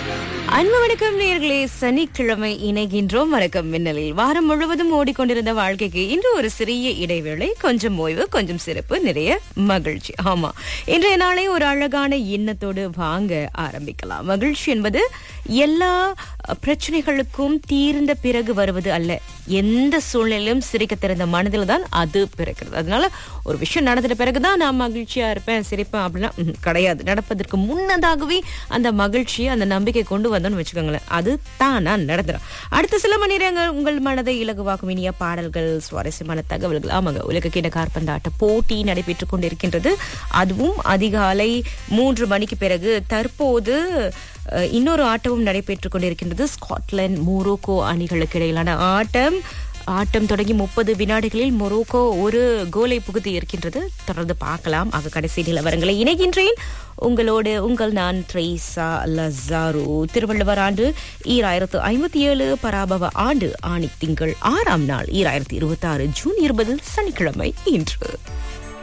அன்பு வணக்கம் நேர்களே சனிக்கிழமை இணைகின்றோம் வணக்கம் மின்னலில் வாரம் முழுவதும் ஓடிக்கொண்டிருந்த வாழ்க்கைக்கு இன்று ஒரு சிறிய இடைவேளை கொஞ்சம் ஓய்வு கொஞ்சம் சிறப்பு நிறைய மகிழ்ச்சி ஆமா இன்றைய நாளை ஒரு அழகான எண்ணத்தோடு வாங்க ஆரம்பிக்கலாம் மகிழ்ச்சி என்பது எல்லா அஹ், பிரச்சனைகளுக்கும் தீர்ந்த பிறகு வருவது அல்ல எந்த சூழ்நிலையிலும் சிரிக்க திறந்த மனதில் தான் அது பிறக்கிறது அதனால ஒரு விஷயம் நடந்துட்ட பிறகுதான் நான் மகிழ்ச்சியா இருப்பேன் சிரிப்பேன் அப்படின்னா ம், கிடையாது நடப்பதற்கு முன்னதாகவே அந்த மகிழ்ச்சியை அந்த நம்பிக்கை கொண்டு வந்தோம்னு வச்சுக்கோங்களேன் அது தானா நடந்துடும் அடுத்த சில மணி நேரங்கள் உங்கள் மனதை இலகுவாக்கும் இனிய பாடல்கள் சுவாரஸ்யமான தகவல்கள் ஆமாங்க உலக கிட கார்பந்தாட்ட போட்டி நடைபெற்றுக் கொண்டிருக்கின்றது அதுவும் அதிகாலை மூன்று மணிக்கு பிறகு தற்போது அஹ், இன்னொரு ஆட்டமும் நடைபெற்றுக் கொண்டிருக்கின்றது ஸ்காட்லாந்து மொரோக்கோ அணிகளுக்கு இடையிலான ஆட்டம் ஆட்டம் தொடங்கி முப்பது வினாடிகளில் மொரோக்கோ ஒரு கோலை புகுத்தி இருக்கின்றது தொடர்ந்து பார்க்கலாம் ஆக கடைசி நிலவரங்களை இணைகின்றேன் உங்களோடு உங்கள் நான் ட்ரேசா லசாரு திருவள்ளுவர் ஆண்டு ஈராயிரத்து ஐம்பத்தி ஏழு பராபவ ஆண்டு ஆணி திங்கள் ஆறாம் நாள் ஈராயிரத்தி இருபத்தி ஆறு ஜூன் இருபது சனிக்கிழமை இன்று